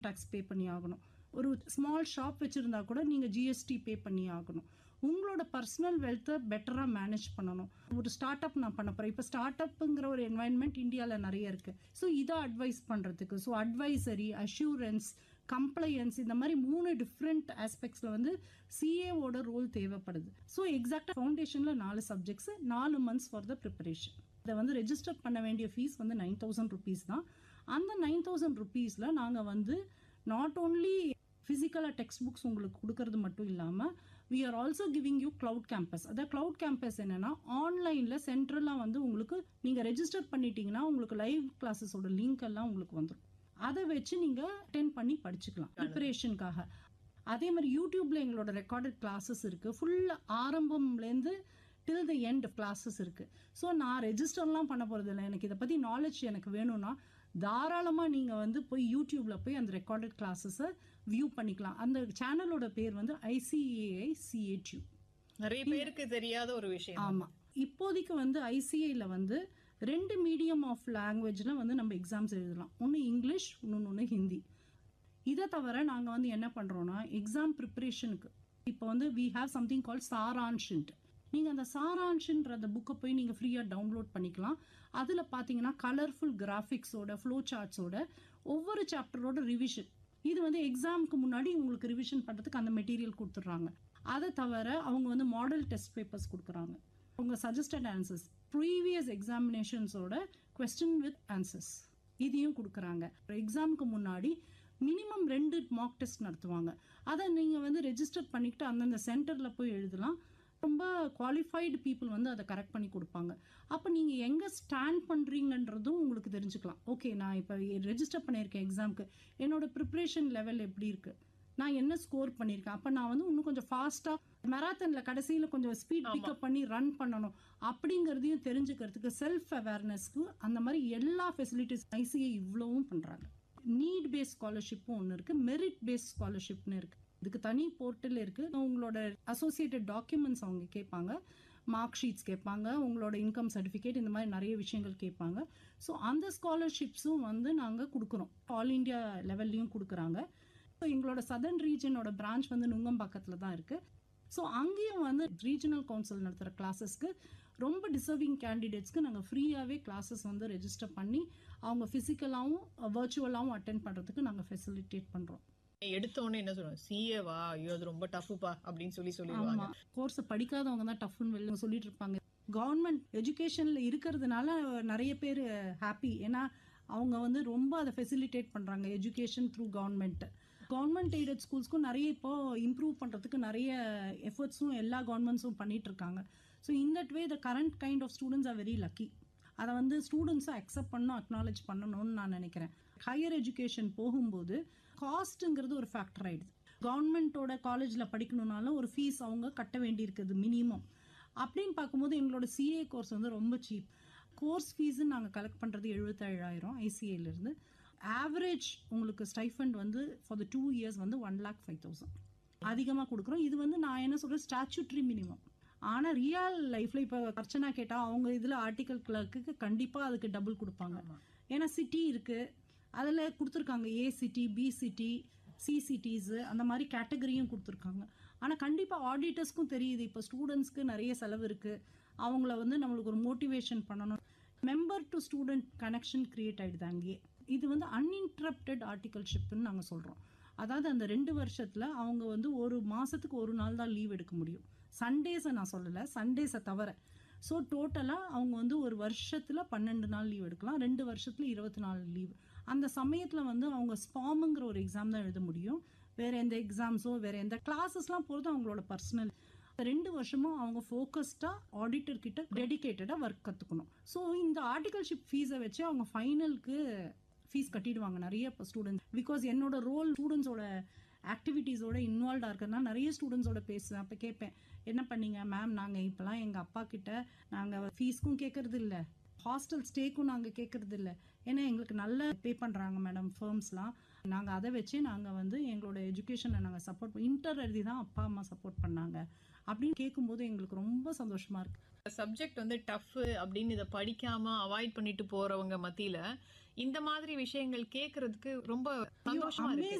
tax பே பண்ணி ஆகணும் ஒரு ஸ்மால் ஷாப் வச்சுருந்தா கூட நீங்கள் ஜிஎஸ்டி பே பண்ணி ஆகணும் உங்களோட பர்சனல் வெல்த்தை பெட்டராக மேனேஜ் பண்ணணும் ஒரு ஸ்டார்ட் அப் நான் பண்ண போகிறேன் இப்போ ஸ்டார்ட் அப்புங்கிற ஒரு என்வாயன்மெண்ட் இந்தியாவில் நிறைய இருக்குது ஸோ இதை அட்வைஸ் பண்ணுறதுக்கு ஸோ அட்வைசரி அஷூரன்ஸ் கம்ப்ளையன்ஸ் இந்த மாதிரி மூணு டிஃப்ரெண்ட் ஆஸ்பெக்ட்ஸில் வந்து சிஏவோட ரோல் தேவைப்படுது ஸோ எக்ஸாக்டாக ஃபவுண்டேஷனில் நாலு சப்ஜெக்ட்ஸ் நாலு மந்த்ஸ் ஃபார் த ப்ரிப்பரேஷன் இதை வந்து ரெஜிஸ்டர் பண்ண வேண்டிய ஃபீஸ் வந்து நைன் தௌசண்ட் ருபீஸ் தான் அந்த நைன் தௌசண்ட் ருபீஸில் நாங்கள் வந்து நாட் ஓன்லி ஃபிசிக்கலாக டெக்ஸ்ட் புக்ஸ் உங்களுக்கு கொடுக்கறது மட்டும் இல்லாமல் we are also giving you cloud campus அதாவது க்ளவுட் கேம்பஸ் என்னன்னா ஆன்லைனில் சென்ட்ரலாக வந்து உங்களுக்கு நீங்கள் ரெஜிஸ்டர் பண்ணிட்டீங்கன்னா உங்களுக்கு லைவ் கிளாஸஸோட லிங்க் எல்லாம் உங்களுக்கு வந்துடும் அதை வச்சு நீங்கள் அட்டென்ட் பண்ணி படிச்சுக்கலாம் ப்ரிப்பரேஷனுக்காக அதே மாதிரி யூடியூப்ல எங்களோட ரெக்கார்டட் கிளாஸஸ் இருக்கு ஃபுல் ஆரம்பம்லேருந்து டில் த எண்ட் கிளாஸஸ் இருக்கு ஸோ நான் ரெஜிஸ்டர்லாம் பண்ண போறது இல்லை எனக்கு இதை பத்தி நாலேஜ் எனக்கு வேணும்னா தாராளமா நீங்க வந்து போய் யூடியூப்ல போய் அந்த ரெக்கார்டட் கிளாஸஸை வியூ பண்ணிக்கலாம் அந்த சேனலோட பேர் வந்து ஐசிஏஐ சிஏடியூ நிறைய பேருக்கு தெரியாத ஒரு விஷயம் ஆமா இப்போதைக்கு வந்து ஐசிஐல வந்து ரெண்டு மீடியம் ஆஃப் லாங்குவேஜ்ல வந்து நம்ம எக்ஸாம்ஸ் எழுதலாம் ஒன்று இங்கிலீஷ் இன்னொன்று ஹிந்தி இதை தவிர நாங்கள் வந்து என்ன பண்ணுறோம்னா எக்ஸாம் ப்ரிப்பரேஷனுக்கு இப்போ வந்து வி ஹாவ் சம்திங் கால் சாரான்ஷன்ட் நீங்கள் அந்த சாரான்ஷன்ற அந்த புக்கை போய் நீங்கள் ஃப்ரீயாக டவுன்லோட் பண்ணிக்கலாம் அதில் பார்த்தீங்கன்னா கலர்ஃபுல் கிராஃபிக்ஸோட ஃப்ளோ சார்ட்ஸோட ஒவ்வொரு சாப்டரோட ரிவிஷன் இது வந்து எக்ஸாமுக்கு முன்னாடி உங்களுக்கு ரிவிஷன் பண்ணுறதுக்கு அந்த மெட்டீரியல் கொடுத்துட்றாங்க அதை தவிர அவங்க வந்து மாடல் டெஸ்ட் பேப்பர்ஸ் கொடுக்குறாங்க உங்க சஜஸ்டட் ஆன்சர்ஸ் ப்ரீவியஸ் எக்ஸாமினேஷன்ஸோட கொஸ்டின் வித் ஆன்சர்ஸ் இதையும் கொடுக்குறாங்க எக்ஸாமுக்கு முன்னாடி மினிமம் ரெண்டு மார்க் டெஸ்ட் நடத்துவாங்க அதை நீங்கள் வந்து ரெஜிஸ்டர் பண்ணிக்கிட்டு அந்தந்த சென்டரில் போய் எழுதலாம் ரொம்ப குவாலிஃபைடு பீப்புள் வந்து அதை கரெக்ட் பண்ணி கொடுப்பாங்க அப்போ நீங்கள் எங்கே ஸ்டாண்ட் பண்ணுறீங்கன்றதும் உங்களுக்கு தெரிஞ்சுக்கலாம் ஓகே நான் இப்போ ரெஜிஸ்டர் பண்ணியிருக்கேன் எக்ஸாமுக்கு என்னோட ப்ரிப்ரேஷன் லெவல் எப்படி இருக்குது நான் என்ன ஸ்கோர் பண்ணியிருக்கேன் அப்போ நான் வந்து இன்னும் கொஞ்சம் ஃபாஸ்ட்டாக மெராத்தனில் கடைசியில் கொஞ்சம் ஸ்பீட் பிக்கப் பண்ணி ரன் பண்ணணும் அப்படிங்கிறதையும் தெரிஞ்சுக்கிறதுக்கு செல்ஃப் அவேர்னஸ்க்கு அந்த மாதிரி எல்லா ஃபெசிலிட்டிஸ் ஐசிஐ இவ்வளவும் பண்ணுறாங்க நீட் பேஸ்ட் ஸ்காலர்ஷிப்பும் ஒன்று இருக்குது மெரிட் பேஸ்ட் ஸ்காலர்ஷிப்னு இருக்குது இதுக்கு தனி போர்ட்டல் இருக்குது உங்களோட அசோசியேட்டட் டாக்குமெண்ட்ஸ் அவங்க கேட்பாங்க மார்க் ஷீட்ஸ் கேட்பாங்க உங்களோட இன்கம் சர்டிஃபிகேட் இந்த மாதிரி நிறைய விஷயங்கள் கேட்பாங்க ஸோ அந்த ஸ்காலர்ஷிப்ஸும் வந்து நாங்கள் கொடுக்குறோம் ஆல் இண்டியா லெவல்லையும் கொடுக்குறாங்க ஸோ எங்களோட சதர்ன் ரீஜனோட பிரான்ச் வந்து நுங்கம்பாக்கத்தில் தான் இருக்குது ஸோ அங்கேயும் வந்து ரீஜனல் கவுன்சில் நடத்துகிற கிளாஸஸ்க்கு ரொம்ப டிசர்விங் கேண்டிடேட்ஸ்க்கு நாங்கள் ஃப்ரீயாகவே கிளாஸஸ் வந்து ரெஜிஸ்டர் பண்ணி அவங்க ஃபிசிக்கலாகவும் வர்ச்சுவலாகவும் அட்டென்ட் பண்ணுறதுக்கு நாங்கள் ஃபெசிலிட்டேட் பண்ணுறோம் எடுத்த உடனே என்ன சொல்லுவாங்க சிஏவா ஐயோ அது ரொம்ப டஃப்புப்பா அப்படின்னு சொல்லி சொல்லிடுவாங்க ஆமாம் கோர்ஸை படிக்காதவங்க தான் டஃப்னு வெளில சொல்லிட்டு இருப்பாங்க கவர்மெண்ட் எஜுகேஷனில் இருக்கிறதுனால நிறைய பேர் ஹாப்பி ஏன்னா அவங்க வந்து ரொம்ப அதை ஃபெசிலிட்டேட் பண்ணுறாங்க education through government government aided ஸ்கூல்ஸ்க்கும் நிறைய இப்போ இம்ப்ரூவ் பண்ணுறதுக்கு நிறைய எஃபர்ட்ஸும் எல்லா கவர்மெண்ட்ஸும் பண்ணிட்டு இருக்காங்க ஸோ இந்த way the current kind of students are very lucky அதை வந்து ஸ்டூடெண்ட்ஸை அக்செப்ட் பண்ணணும் அக்னாலேஜ் பண்ணணும்னு நான் நினைக்கிறேன் ஹையர் எஜுகேஷன் போகும்போது காஸ்ட்டுங்கிறது ஒரு ஃபேக்டர் ஆயிடுது கவர்மெண்ட்டோட காலேஜில் படிக்கணும்னாலும் ஒரு ஃபீஸ் அவங்க கட்ட வேண்டியிருக்குது மினிமம் அப்படின்னு பார்க்கும்போது எங்களோட சிஏ கோர்ஸ் வந்து ரொம்ப சீப் கோர்ஸ் ஃபீஸு நாங்கள் கலெக்ட் பண்ணுறது எழுபத்தேழாயிரம் ஐசிஏலேருந்து ஆவரேஜ் உங்களுக்கு ஸ்டைஃபண்ட் வந்து ஃபார் த டூ இயர்ஸ் வந்து ஒன் லேக் ஃபைவ் தௌசண்ட் அதிகமாக கொடுக்குறோம் இது வந்து நான் என்ன சொல்கிறேன் ஸ்டாச்சுட்ரி மினிமம் ஆனால் ரியல் லைஃப்பில் இப்போ அர்ச்சனா கேட்டால் அவங்க இதில் ஆர்டிக்கல் கிளர்க்கு கண்டிப்பாக அதுக்கு டபுள் கொடுப்பாங்க ஏன்னா சிட்டி இருக்குது அதில் கொடுத்துருக்காங்க A city B city C cities அந்த மாதிரி கேட்டகரியும் கொடுத்துருக்காங்க ஆனால் கண்டிப்பாக ஆடிட்டர்ஸ்க்கும் தெரியுது இப்போ ஸ்டூடெண்ட்ஸ்க்கு நிறைய செலவு இருக்குது அவங்கள வந்து நம்மளுக்கு ஒரு மோட்டிவேஷன் பண்ணணும் member to student connection create ஆகிடுது அங்கேயே இது வந்து அன்இன்டரப்டட் ஆர்டிகல்ஷிப்னு நாங்கள் சொல்கிறோம் அதாவது அந்த ரெண்டு வருஷத்தில் அவங்க வந்து ஒரு மாதத்துக்கு ஒரு நாள் தான் லீவ் எடுக்க முடியும் சண்டேஸை நான் சொல்லலை சண்டேஸை தவிர ஸோ டோட்டலாக அவங்க வந்து ஒரு வருஷத்தில் பன்னெண்டு நாள் லீவ் எடுக்கலாம் ரெண்டு வருஷத்தில் இருபத்தி நாலு லீவ் அந்த சமயத்தில் வந்து அவங்க ஸ்பாமுங்கிற ஒரு எக்ஸாம் தான் எழுத முடியும் வேற எந்த எக்ஸாம்ஸோ வேற எந்த கிளாஸஸ்லாம் போகிறது அவங்களோட பர்சனல் ரெண்டு வருஷமும் அவங்க ஃபோக்கஸ்டாக ஆடிட்டர் கிட்ட டெடிகேட்டடாக ஒர்க் கற்றுக்கணும் ஸோ இந்த ஆர்டிகல்ஷிப் ஃபீஸை வச்சு அவங்க ஃபைனலுக்கு ஃபீஸ் கட்டிடுவாங்க நிறைய இப்போ ஸ்டூடெண்ட்ஸ் பிகாஸ் என்னோட ரோல் ஸ்டூடெண்ட்ஸோட ஆக்டிவிட்டீஸோட இன்வால்வ்டாக இருக்கிறதுனால நிறைய ஸ்டூடெண்ட்ஸோட பேசுவேன் அப்போ கேட்பேன் என்ன பண்ணீங்க மேம் நாங்கள் இப்போலாம் எங்கள் அப்பா கிட்ட நாங்கள் ஃபீஸ்க்கும் கேட்கறது இல்லை ஹாஸ்டல் ஸ்டேக்கும் நாங்கள் கேட்கறது இல்லை ஏன்னா எங்களுக்கு நல்ல பே பண்ணுறாங்க மேடம் ஃபர்ம்ஸ்லாம் நாங்கள் அதை வச்சு நாங்கள் வந்து எங்களோட எஜுகேஷனை நாங்கள் சப்போர்ட் இன்டர் எழுதி தான் அப்பா அம்மா சப்போர்ட் பண்ணாங்க அப்படின்னு கேட்கும்போது எங்களுக்கு ரொம்ப சந்தோஷமா இருக்கு சப்ஜெக்ட் வந்து டஃப் அப்படின்னு இதை படிக்காம அவாய்ட் பண்ணிட்டு போறவங்க மத்தியில இந்த மாதிரி விஷயங்கள் கேக்குறதுக்கு ரொம்ப சந்தோஷமா இருக்கு